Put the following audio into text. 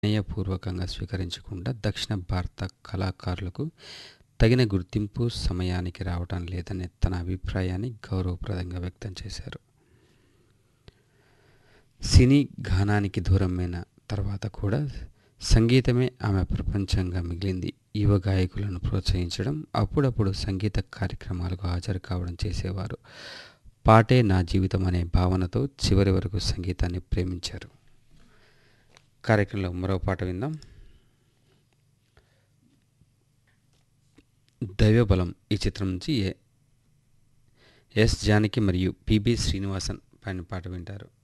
వినయపూర్వకంగా స్వీకరించకుండా దక్షిణ భారత కళాకారులకు తగిన గుర్తింపు సమయానికి రావటం లేదనే తన అభిప్రాయాన్ని గౌరవప్రదంగా వ్యక్తం చేశారు సినీ గానానికి దూరమైన తర్వాత కూడా సంగీతమే ఆమె ప్రపంచంగా మిగిలింది యువ గాయకులను ప్రోత్సహించడం అప్పుడప్పుడు సంగీత కార్యక్రమాలకు హాజరు కావడం చేసేవారు పాటే నా జీవితం అనే భావనతో చివరి వరకు సంగీతాన్ని ప్రేమించారు కార్యక్రమంలో మరో పాట విందాం దైవబలం ఈ చిత్రం నుంచి ఏ- ఎస్ జానకి మరియు పిబి శ్రీనివాసన్ పైన పాట వింటారు